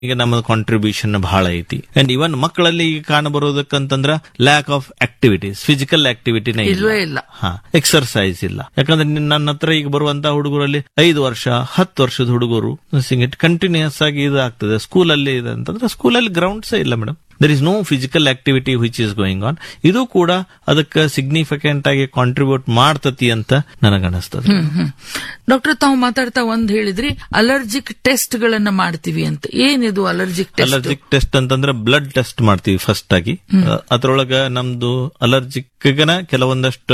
ಈಗ ನಮ್ಮ ಕಾಂಟ್ರಿಬ್ಯೂಷನ್ ಬಹಳ ಐತಿ ಅಂಡ್ ಇವನ್ ಮಕ್ಕಳಲ್ಲಿ ಈಗ ಕಾಣಬರೋದಕ್ಕಂತಂದ್ರ ಲ್ಯಾಕ್ ಆಫ್ ಆಕ್ಟಿವಿಟೀಸ್ ಫಿಸಿಕಲ್ ಆಕ್ಟಿವಿಟಿನೇ ಇಲ್ವೇ ಇಲ್ಲ ಹಾ ಎಕ್ಸರ್ಸೈಸ್ ಇಲ್ಲ ಯಾಕಂದ್ರೆ ನಿನ್- ನನ್ನ ಹತ್ರ ಈಗ ಬರುವಂತ ಹುಡುಗರಲ್ಲಿ ಐದು ವರ್ಷ ಹತ್ತು ವರ್ಷದ ಹುಡುಗರು ಕಂಟಿನ್ಯೂಸ್ ಆಗಿ ಇದು ಆಗ್ತದೆ ಸ್ಕೂಲಲ್ಲಿ ಇದೆ ಅಂತಂದ್ರೆ ಸ್ಕೂಲಲ್ಲಿ ಗ್ರೌಂಡ್ಸೇ ಇಲ್ಲ madam there is no physical activity which is going on ಇದು ಕೂಡ ಅದಕ್ಕೆ ಸಿಗ್ನಿಫಿಕೆಂಟ್ ಆಗಿ ಕಾಂಟ್ರಿಬ್ಯೂಟ್ ಮಾಡ್ತತಿ ಅಂತ ನನಗನಿಸ್ತದೆ ಹ್ಮ್ ಹ್ಮ್ ಡಾಕ್ಟರ್ ತಾವು ಮಾತಾಡ್ತಾ ಒಂದ್ ಹೇಳಿದ್ರಿ ಅಲರ್ಜಿಕ್ ಟೆಸ್ಟ್ ಗಳನ್ನ ಮಾಡ್ತೀವಿ ಅಂತ ಏನಿದು ಅಲರ್ಜಿಕ್ ಟೆಸ್ಟ್ ಅಲರ್ಜಿಕ್ ಟೆಸ್ಟ್ ಅಂತಂದ್ರೆ ಬ್ಲಡ್ ಟೆಸ್ಟ್ ಮಾಡ್ತೀವಿ ಫಸ್ಟ್ ಆಗಿ ಅದ್ರೊಳಗ ನಮ್ದು ಅಲರ್ಜಿಕ್ ಕೆಲವೊಂದಷ್ಟು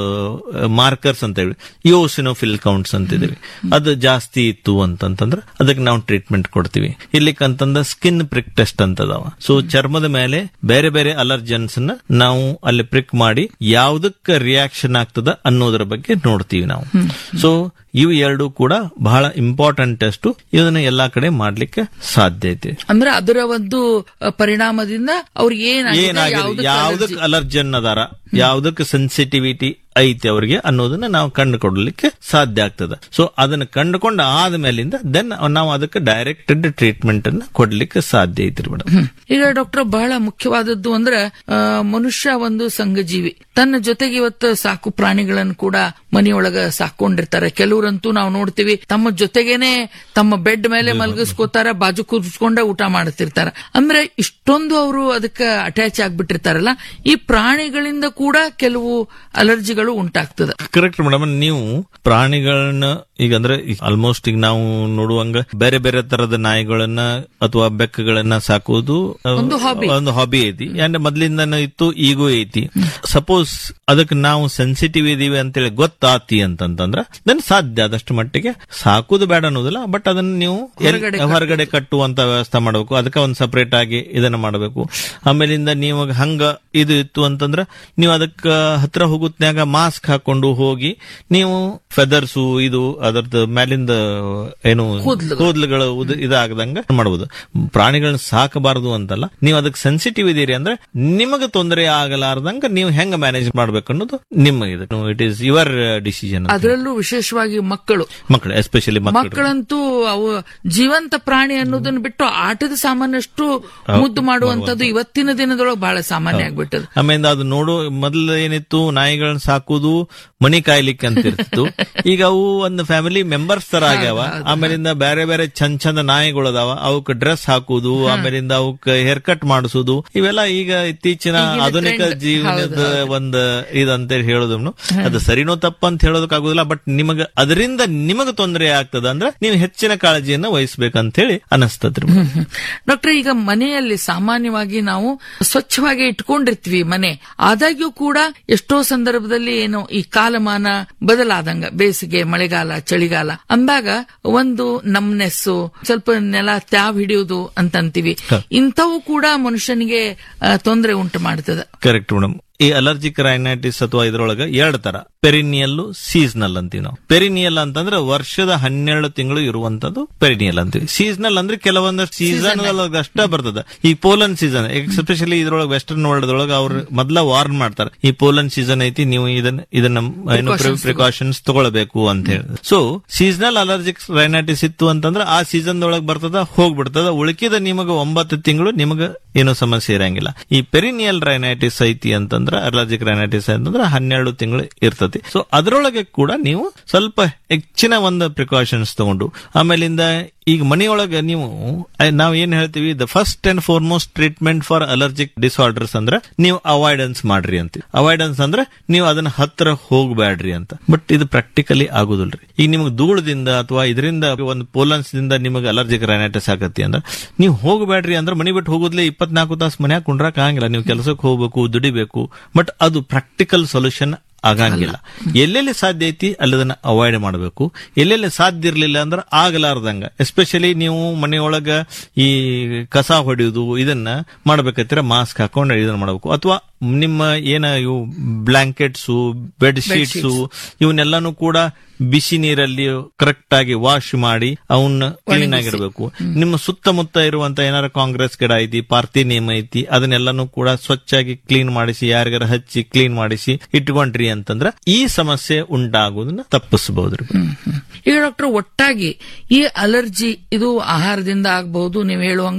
ಮಾರ್ಕರ್ಸ್ ಅಂತ ಹೇಳಿ ಯೋಸಿನೋಫಿಲ್ ಕೌಂಟ್ಸ್ ಅಂತಿದೀವಿ ಅದು ಜಾಸ್ತಿ ಇತ್ತು ಅಂತಂತಂದ್ರೆ ಅದಕ್ಕೆ ನಾವು ಟ್ರೀಟ್ಮೆಂಟ್ ಕೊಡ್ತೀವಿ ಇಲ್ಲಿಕಂತಂದ ಸ್ಕಿನ್ ಪ್ರಿಕ್ ಟೆಸ್ಟ್ ಅಂತದಾವ ಸೊ ಚರ್ಮದ ಮೇಲೆ ಬೇರೆ ಬೇರೆ ಅಲರ್ಜನ್ಸ್ ನ ನಾವು ಅಲ್ಲಿ ಪ್ರಿಕ್ ಮಾಡಿ ಯಾವ್ದಕ್ಕೆ ರಿಯಾಕ್ಷನ್ ಆಗ್ತದ ಅನ್ನೋದ್ರ ಬಗ್ಗೆ ನೋಡ್ತೀವಿ ನಾವು ಸೊ ಇವು ಎರಡು ಕೂಡ ಬಹಳ ಇಂಪಾರ್ಟೆಂಟ್ ಟೆಸ್ಟ್ ಇದನ್ನ ಎಲ್ಲಾ ಕಡೆ ಮಾಡ್ಲಿಕ್ಕೆ ಸಾಧ್ಯ ಐತಿ ಅಂದ್ರೆ ಅದರ ಒಂದು ಅ, ಪರಿಣಾಮದಿಂದ ಅವ್ರಿಗೆ ಏನಾಗಿದೆ ಏನಾಗಿದೆ ಯಾವ್ದಕ್ಕೆ ಯಾವ್ದಕ್ allergy? ಅಲರ್ಜನ್ ಅದಾರ ಯಾವ್ದಕ್ ಸೆನ್ಸಿಟಿವಿಟಿ ಐತಿ ಅವ್ರಿಗೆ ಅನ್ನೋದನ್ನ ನಾವು ಕಂಡುಕೊಡ್ಲಿಕ್ಕೆ ಸಾಧ್ಯ ಆಗ್ತದೆ ಸೊ ಅದನ್ನ ಕಂಡುಕೊಂಡ ಆದ್ಮೇಲಿಂದ ದೆನ್ ನಾವು ಅದಕ್ಕೆ ಡೈರೆಕ್ಟೆಡ್ ಟ್ರೀಟ್ಮೆಂಟ್ ಅನ್ನ ಕೊಡ್ಲಿಕ್ಕೆ ಸಾಧ್ಯ ಐತ್ರಿ ಮೇಡಮ್ ಹ್ಮ್. ಈಗ ಡಾಕ್ಟರ್ ಬಹಳ ಮುಖ್ಯವಾದದ್ದು ಅಂದ್ರೆ ಆ, ಮನುಷ್ಯ ಒಂದು ಸಂಘಜೀವಿ ತನ್ನ ಜೊತೆಗೆ ಇವತ್ತು ಸಾಕು ಪ್ರಾಣಿಗಳನ್ನು ಕೂಡ ಮನೆಯೊಳಗ ಸಾಕೊಂಡಿರ್ತಾರೆ ಕೆಲವರಂತೂ ನಾವು ನೋಡ್ತೀವಿ ತಮ್ಮ ಜೊತೆಗೇನೆ ತಮ್ಮ ಬೆಡ್ ಮೇಲೆ ಮಲಗಿಸ್ಕೋತಾರ ಬಾಜು ಕೂರ್ಸ್ಕೊಂಡ ಊಟ ಮಾಡ್ತಿರ್ತಾರ ಅಂದ್ರೆ ಇಷ್ಟೊಂದು ಅವರು ಅದಕ್ಕೆ ಅಟ್ಯಾಚ್ ಆಗ್ಬಿಟ್ಟಿರ್ತಾರಲ್ಲ ಈ ಪ್ರಾಣಿಗಳಿಂದ ಕೂಡ ಕೆಲವು ಅಲರ್ಜಿಗಳು ಉಂಟಾಗ್ತದೆ ಕರೆಕ್ಟ್ ಮೇಡಮ್ ನೀವು ಪ್ರಾಣಿಗಳನ್ನ ಈಗ ಅಂದ್ರೆ ಆಲ್ಮೋಸ್ಟ್ ಈಗ ನಾವು ನೋಡುವಂಗ ಬೇರೆ ಬೇರೆ ತರದ ನಾಯಿಗಳನ್ನ ಅಥವಾ ಬೆಕ್ಕಗಳನ್ನ ಸಾಕುವುದು ಅಹ್, ಒಂದು hobby. ಒಂದು ಹಾಬಿ ಐತಿ ಅಂಡ್ ಮೊದ್ಲಿಂದನೂ ಇತ್ತು ಈಗೂ ಐತಿ ಸಪೋಸ್ ಅದಕ್ಕೆ ನಾವು ಸೆನ್ಸಿಟಿವ್ ಇದೀವಿ ಅಂತೇಳಿ ಗೊತ್ತಾತಿ ಅಂತಂತಂದ್ರ ದೆನ್ ಸಾಧ್ಯ ಆದಷ್ಟು ಮಟ್ಟಿಗೆ ಸಾಕುದು ಬೇಡ ಅನ್ನೋದಿಲ್ಲ ಬಟ್ ಅದನ್ನ ನೀವು ಎಲ್- ಹೊರಗಡೆ ಹೊರಗಡೆ ಕಟ್ಟುವಂತ ವ್ಯವಸ್ಥೆ ಮಾಡಬೇಕು ಅದಕ್ಕೆ ಒಂದು ಸಪರೇಟ್ ಆಗಿ ಇದನ್ನ ಮಾಡಬೇಕು ಆಮೇಲಿಂದ ನೀವು ಹಂಗ ಇದು ಇತ್ತು ಅಂತಂದ್ರ ನೀವು ಅದಕ್ಕ ಹತ್ರ ಹೋಗುತ್ನ್ಯಾಗ ಮಾಸ್ಕ್ ಹಾಕೊಂಡು ಹೋಗಿ ನೀವು ಫೆದರ್ಸು ಇದು ಅದರದ್ದು ಮೇಲಿಂದ ಏನು ಕೂದ್ಲು. ಕೂದಲುಗಳು ಇದಾಗದಂಗ ಮಾಡಬಹುದು ಪ್ರಾಣಿಗಳನ್ನ ಸಾಕಬಾರದು ಅಂತಲ್ಲ ನೀವು ಅದಕ್ಕೆ ಸೆನ್ಸಿಟಿವ್ ಇದೀರಿ ಅಂದ್ರೆ ನಿಮಗೆ ತೊಂದರೆ ಆಗಲಾರ್ದಂಗ ನೀವು ಹೆಂಗ ಮ್ಯಾನೇಜ್ ಮಾಡ್ಬೇಕು ಅನ್ನೋದು ನಿಮ್ಮ ಇದು ಇಟ್ ಈಸ್ ಯುವರ್ ಡಿಸಿಷನ್ ಅದರಲ್ಲೂ ವಿಶೇಷವಾಗಿ ಮಕ್ಕಳು ಮಕ್ಕಳು ಎಸ್ಪೆಷಲಿ ಮಕ್ಕಳು ಮಕ್ಕಳಂತೂ ಅವು ಜೀವಂತ ಪ್ರಾಣಿ ಅನ್ನೋದನ್ನ ಬಿಟ್ಟು ಆಟದ ಸಾಮಾನ್ಯಷ್ಟು ಮುದ್ದು ಮಾಡುವಂತದ್ದು ಇವತ್ತಿನ ದಿನದೊಳಗೆ ಬಹಳ ಸಾಮಾನ್ಯ ಆಗ್ಬಿಟ್ಟது ಆಮೇಲೆ ಅದು ನೋಡು ಮೊದಲು ಏನಿತ್ತು ನಾಯಿಗಳನ್ನ ಸಾಕುದು ಮನಿ ಕಾಯ್ಲಿಕ್ಕೆ ಅಂತ ಇರ್ತಿತ್ತು ಈಗ ಅವು ಒಂದು ಫ್ಯಾಮಿಲಿ ಮೆಂಬರ್ಸ್ ತರ ಆಗ್ಯಾವ ಆಮೇಲಿಂದ ಬೇರೆ ಬೇರೆ ಚಂದ ಚಂದ ನಾಯಿಗಳು ಅದಾವ ಅವಕ್ ಡ್ರೆಸ್ ಹಾಕುದು ಆಮೇಲಿಂದ ಅವಕ್ ಹೇರ್ ಕಟ್ ಮಾಡಿಸುದು ಇವೆಲ್ಲ ಈಗ ಇತ್ತೀಚಿನ ಈಗಿನ ಆಧುನಿಕ trend. ಜೀವನದ ಒಂದು ಇದಂತ ಹೇಳೋದನ್ನು ಅದು ಸರಿನೋ ತಪ್ಪ ಅಂತ ಹೇಳೋದಕ್ಕಾಗುದಿಲ್ಲ ಬಟ್ ನಿಮಗ ಅದರಿಂದ ನಿಮಗ ತೊಂದರೆ ಆಗ್ತದ ಅಂದ್ರೆ ನೀವು ಹೆಚ್ಚಿನ ಕಾಳಜಿಯನ್ನ ವಹಿಸ್ಬೇಕಂತ ಹೇಳಿ ಅನಸ್ತದ್ರಿ ಡಾಕ್ಟರ್ ಈಗ ಮನೆಯಲ್ಲಿ ಸಾಮಾನ್ಯವಾಗಿ ನಾವು ಸ್ವಚ್ಛವಾಗಿ ಇಟ್ಕೊಂಡಿರ್ತೀವಿ ಮನೆ ಆದಾಗ್ಯೂ ಕೂಡ ಎಷ್ಟೋ ಸಂದರ್ಭದಲ್ಲಿ ಏನು ಈ ಕಾಲಮಾನ ಬದಲಾದಂಗ ಬೇಸಿಗೆ ಮಳೆಗಾಲ ಚಳಿಗಾಲ ಅಂದಾಗ ಒಂದು ನಮ್ನೆಸ್ಸು ಸ್ವಲ್ಪ ನೆಲ ತ್ಯಾವ್ ಹಿಡಿಯುವುದು ಅಂತಂತೀವಿ ಇಂಥವು ಕೂಡ ಮನುಷ್ಯನಿಗೆ ಆ, ತೊಂದರೆ ಉಂಟು ಮಾಡ್ತದೆ ಕರೆಕ್ಟ್ ಮೇಡಮ್ ಈ ಅಲರ್ಜಿಕ್ ರೈನೈಟಿಸ್ ಅಥವಾ ಇದ್ರೊಳಗ ಎರಡು ತರ ಪೆರಿನಿಯಲ್ ಸೀಸನಲ್ ಅಂತೀವಿ ನಾವು ಪೆರಿನಿಯಲ್ ಅಂತಂದ್ರೆ ವರ್ಷದ ಹನ್ನೆರಡು ತಿಂಗಳು ಇರುವಂತದ್ದು ಪೆರಿನಿಯಲ್ ಅಂತೀವಿ ಸೀಸನಲ್ ಅಂದ್ರೆ ಕೆಲವೊಂದಷ್ಟು ಸೀಸನ್ ಅಷ್ಟೇ ಬರ್ತದೆ ಈ ಪೋಲನ್ ಸೀಸನ್ ಎಸ್ಪೆಷಲಿ ಇದ್ರೊಳಗೆ ವೆಸ್ಟರ್ನ್ ವರ್ಲ್ಡ್ ಒಳಗ ಅವ್ರು ಮೊದ್ಲ ವಾರ್ನ್ ಮಾಡ್ತಾರೆ ಈ ಪೋಲನ್ ಸೀಸನ್ ಐತಿ ನೀವು ಇದನ್ನ ಇದನ್ನ ಏನು Precautions ಪ್ರಿಕಾಷನ್ಸ್ ತಗೊಳ್ಬೇಕು ಅಂತ ಹೇಳಿ ಸೊ ಸೀಸನಲ್ ಅಲರ್ಜಿಕ್ ರೈನೈಟಿಸ್ ಇತ್ತು ಅಂತಂದ್ರೆ ಆ ಸೀಸನ್ ಒಳಗೆ ಬರ್ತದ ಹೋಗ್ಬಿಡ್ತದ ಉಳಿಕಿದ ನಿಮಗೆ ಒಂಬತ್ತು ತಿಂಗಳು ನಿಮಗೆ ಏನೂ ಸಮಸ್ಯೆ ಇರಂಗಿಲ್ಲ ಈ ಪೆರಿನಿಯಲ್ ರೈನೈಟಿಸ್ ಐತಿ ಅಂತಂದ್ರೆ ಅಲರ್ಜಿಕ್ ರೈನೈಟಿಸ್ ಅಂತಂದ್ರೆ ಹನ್ನೆರಡು ತಿಂಗಳು ಇರ್ತತಿ ಸೊ ಅದರೊಳಗೆ ಕೂಡ ನೀವು ಸ್ವಲ್ಪ ಹೆಚ್ಚಿನ ಒಂದು ಪ್ರಿಕಾಷನ್ಸ್ ತಗೊಂಡು ಆಮೇಲಿಂದ ಈಗ ಮನೆಯೊಳಗೆ ನೀವು ಅಹ್, ನಾವ್ ಏನ್ ಹೇಳ್ತೀವಿ the first and foremost treatment for allergic disorders ಅಂದ್ರೆ ನೀವು ಅವಾಯ್ಡೆನ್ಸ್ ಮಾಡ್ರಿ ಅಂತ ಅವಾಯ್ಡೆನ್ಸ್ ಅಂದ್ರೆ ನೀವು ಅದನ್ನ ಹತ್ರ ಹೋಗ್ಬೇಡ್ರಿ ಅಂತ ಬಟ್ ಇದು ಪ್ರಾಕ್ಟಿಕಲಿ ಆಗುದಿಲ್ರಿ ಈಗ ನಿಮ್ಗೆ ಧೂಳದಿಂದ ಅಥವಾ ಇದರಿಂದ ಒಂದು ಪೋಲನ್ಸ್ ದಿಂದ ನಿಮಗೆ ಅಲರ್ಜಿಕ್ ರೈನೈಟಿಸ್ ಆಗತ್ತಿ ಅಂದ್ರೆ ನೀವು ಹೋಗ್ಬೇಡ್ರಿ ಅಂದ್ರೆ ಮನಿ ಬಿಟ್ಟು ಹೋಗೋದ್ಲೆ ಇಪ್ಪತ್ನಾಲ್ಕು ತಾಸು ಮನ್ಯಾಗ ಕುಂಡ್ರಕ್ ಆಗಂಗಿಲ್ಲ ನೀವು ಕೆಲಸಕ್ಕೆ ಹೋಗ್ಬೇಕು ದುಡಿಬೇಕು ಬಟ್ ಅದು ಪ್ರಾಕ್ಟಿಕಲ್ ಸೊಲ್ಯೂಷನ್ ಆಗಂಗಿಲ್ಲ ಎಲ್ಲೆಲ್ಲಿ ಸಾಧ್ಯ ಐತಿ ಅಲ್ಲದನ್ನ ಅವಾಯ್ಡ್ ಮಾಡಬೇಕು ಎಲ್ಲೆಲ್ಲಿ ಸಾಧ್ಯ ಇರ್ಲಿಲ್ಲ ಅಂದ್ರೆ ಆಗಲಾರ್ದಂಗ ಎಸ್ಪೆಷಲಿ ನೀವು ಮನೆಯೊಳಗ ಈ ಕಸ ಹೊಡೆಯುವುದು ಇದನ್ನ ಮಾಡ್ಬೇಕತ್ತಿರ ಮಾಸ್ಕ್ ಹಾಕೊಂಡು ಇದನ್ನ ಮಾಡಬೇಕು ಅಥವಾ ನಿಮ್ಮ ಏನ ಇವು ಬ್ಲಾಂಕೆಟ್ಸು ಬೆಡ್ ಶೀಟ್ಸು ಇವನ್ನೆಲ್ಲಾನು ಕೂಡ ಬಿಸಿ ನೀರಲ್ಲಿ ಕರೆಕ್ಟ್ ಆಗಿ ವಾಶ್ ಮಾಡಿ ಅವನ್ನ ಕ್ಲೀನ್ ಆಗಿರ್ಬೇಕು ನಿಮ್ಮ ಸುತ್ತಮುತ್ತ ಇರುವಂತ ಏನಾರ ಕಾಂಗ್ರೆಸ್ ಗಿಡ ಐತಿ ಪಾರ್ತಿ ನೇಮ್ ಐತಿ ಅದನ್ನೆಲ್ಲಾನು ಕೂಡ ಸ್ವಚ್ಛಾಗಿ ಕ್ಲೀನ್ ಮಾಡಿಸಿ ಯಾರಿಗಾರ ಹಚ್ಚಿ ಕ್ಲೀನ್ ಮಾಡಿಸಿ ಇಟ್ಕೊಂಡ್ರಿ ಅಂತಂದ್ರ ಈ ಸಮಸ್ಯೆ ಉಂಟಾಗುವುದನ್ನ ತಪ್ಪಿಸಬಹುದ್ರಿ ಹ್ಮ್, ಹ್ಮ್. ಈಗ ಡಾಕ್ಟರ್ ಒಟ್ಟಾಗಿ ಈ ಅಲರ್ಜಿ ಇದು ಆಹಾರದಿಂದ ಆಗಬಹುದು ನೀವು ಹೇಳುವಂಗ